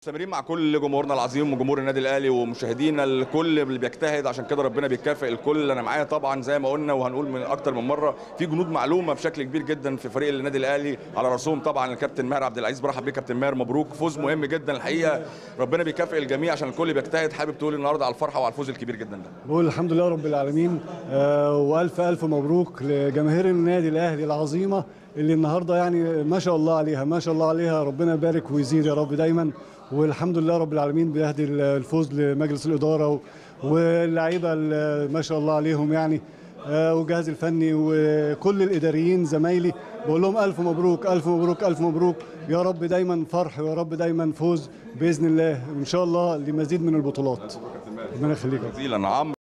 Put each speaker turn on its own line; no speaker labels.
مستمرين مع كل جمهورنا العظيم وجمهور النادي الاهلي ومشاهدينا الكل اللي بيجتهد عشان كده ربنا بيكافئ الكل انا معايا طبعا زي ما قلنا وهنقول من اكتر من مره في جنود معلومه بشكل كبير جدا في فريق النادي الاهلي على راسهم طبعا الكابتن ماهر عبد العزيز برحب بيك كابتن ماهر مبروك فوز مهم جدا الحقيقه ربنا بيكافئ الجميع عشان الكل بيجتهد حابب تقول النهارده على الفرحه وعلى الفوز الكبير جدا ده
بقول الحمد لله رب العالمين آه والف الف مبروك لجماهير النادي الاهلي العظيمه اللي النهارده يعني ما شاء الله عليها ما شاء الله عليها ربنا يبارك ويزيد يا رب دايما والحمد لله رب العالمين بيهدي الفوز لمجلس الاداره واللعيبه ما شاء الله عليهم يعني آه والجهاز الفني وكل الاداريين زمايلي بقول لهم الف مبروك الف مبروك الف مبروك يا رب دايما فرح ويا رب دايما فوز باذن الله ان شاء الله لمزيد من البطولات ربنا يخليك
جزيلا عمرو